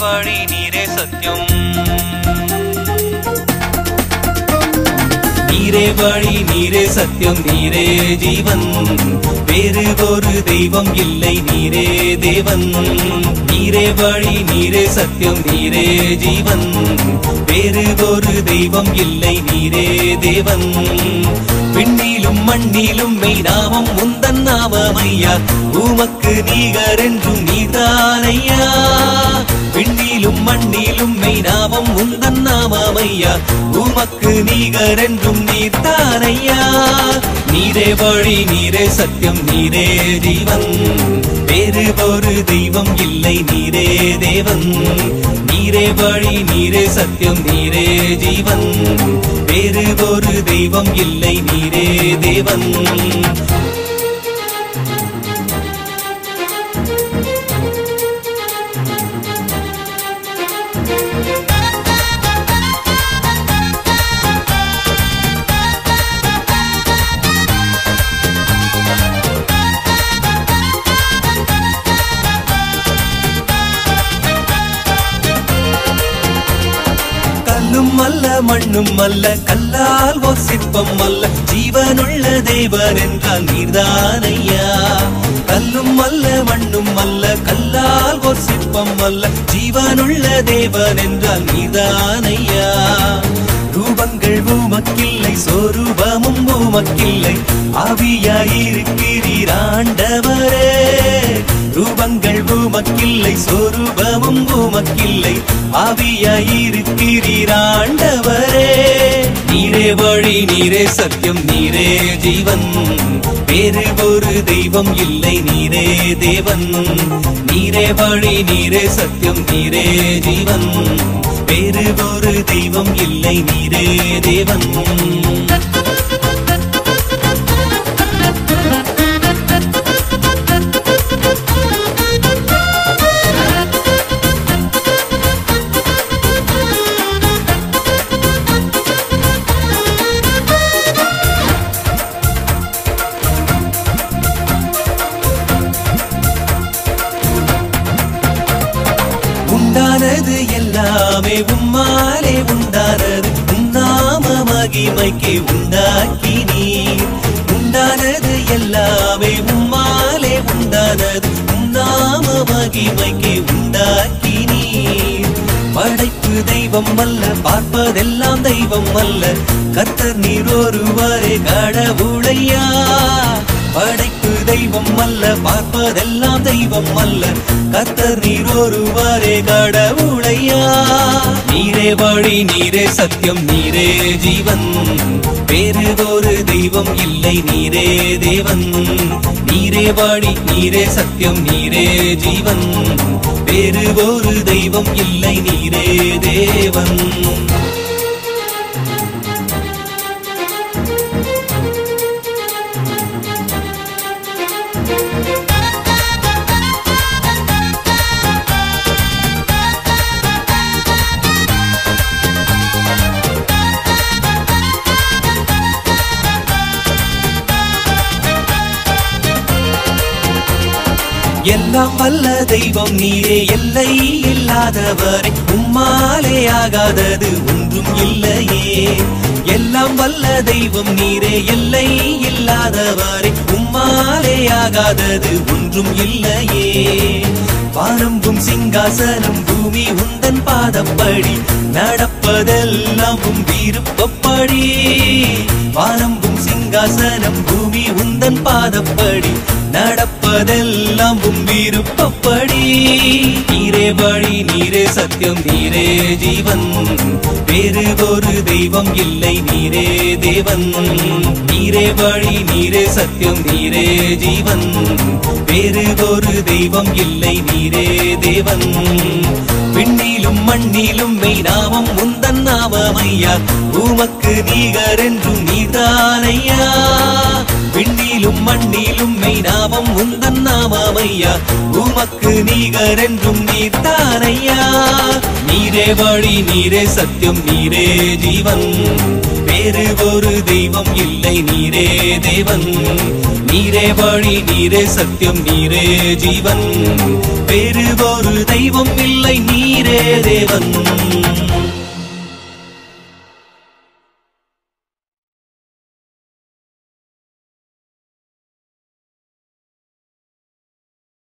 வழி நீரே சத்தியம் நீரே வழி நீரே சத்தியம் நீரே ஜீவன் வேறு ஒரு தெய்வம் இல்லை நீரே தேவன் நீரே வழி நீரே சத்தியம் நீரே ஜீவன் வேறு ஒரு தெய்வம் இல்லை நீரே தேவன் விண்ணிலும் மண்ணிலும் மெய்நாமம் முந்தன் நாமமையா உமக்கு நீகர் என்றும் நீதானையா விண்ணிலும் மண்ணிலும் மெய்நாமம் முந்தன் நாமமையா உமக்கு நீகர் என்றும் நீதானையா நீரே வழி நீரே சத்தியம் நீரே ஜீவன் வேறு ஒரு தெய்வம் இல்லை நீரே தேவன் நீரே வழி நீரே சத்தியம் நீரே ஜீவன் வேறு ஒரு தெய்வம் இல்லை நீரே தேவன் கல்லும் அல்ல மண்ணும் அல்ல கல்லால் ஓர் சிற்பம் அல்ல ஜீவனுள்ள தேவன் என்றால் நீர்தானையா கல்லும் அல்ல மண்ணும் அல்ல கல்லால் ஓர் சிற்பம் அல்ல ஜீவனுள்ள தேவன் என்றால் நீர்தானையா ரூபங்கள் உமக்கில்லை சொரூபமும் உமக்கில்லை ஆவியாயிருக்கிறீர் ஆண்டவரே ரூபங்கள் உமக்கில்லை சொரூபமும் உமக்கில்லை ஆவியாயிருக்கிறீர் ஆண்டவரே நீரே வழி நீரே சத்தியம் நீரே ஜீவன் வேறு ஒரு தெய்வம் இல்லை நீரே தேவன் நீரே வழி நீரே சத்தியம் நீரே ஜீவன் வேறு ஒரு தெய்வம் இல்லை நீரே தேவன் உண்டானது எல்லாமே உம்மாலே உண்டானது உன்னாம மகிமைக்கு உண்டாக்கி நீர் உண்டானது எல்லாமே உம்மாலே உண்டானது உன்னாம மகிமைக்கு உண்டாக்கி நீர் படைப்பு தெய்வம் அல்ல பார்ப்பதெல்லாம் தெய்வம் அல்ல கர்த்தர் நீர் ஒருவரே கடவுளையா படைப்பு தெய்வம் அல்ல பார்ப்பதெல்லாம் தெய்வம் அல்ல கர்த்தர் நீர் ஒருவரே கடவுளையா நீரே வழி நீரே சத்தியம் நீரே ஜீவன் வேறு ஒரு தெய்வம் இல்லை நீரே தேவன் நீரே வழி நீரே சத்தியம் நீரே ஜீவன் வேறு ஒரு தெய்வம் இல்லை நீரே தேவன் எல்லாம் வல்ல தெய்வம் நீரே எல்லை இல்லாதவரை உம்மாலே ஆகாதது ஒன்றும் இல்லையே எல்லாம் வல்ல தெய்வம் நீரே எல்லை இல்லாதவரை உம்மாலே ஆகாதது ஒன்றும் இல்லையே வானம்பும் சிங்காசனம் பூமி உந்தன் பாதப்படி நடப்பதெல்லாம் உம் விருப்பப்படி வானம்பும் சிங்காசனம் பூமி உந்தன் பாதப்படி நடப்பதெல்லாம் உம் விருப்பப்படி நீரே வழி நீரே சத்தியம் நீரே ஜீவன் வேறு ஒரு தெய்வம் இல்லை நீரே தேவன் நீரே வழி நீரே சத்தியம் நீரே ஜீவன் வேறு ஒரு தெய்வம் இல்லை நீரே தேவன் விண்ணிலும் மண்ணிலும் மெய்நாமம் முந்தன் நாமமையா உமக்கு நீகர் என்றும் நீதானையா விண்ணிலும் மண்ணிலும் மெய்நாமம் முந்தன் நாமமையா உமக்கு நீகர் என்றும் நீதானையா நீரே வழி நீரே சத்தியம் நீரே ஜீவன் வேறு வேறு ஒரு தெய்வம் இல்லை நீரே தேவன் நீரே வழி நீரே சத்தியம் நீரே ஜீவன் வேறு ஒரு தெய்வம் இல்லை நீரே தேவன்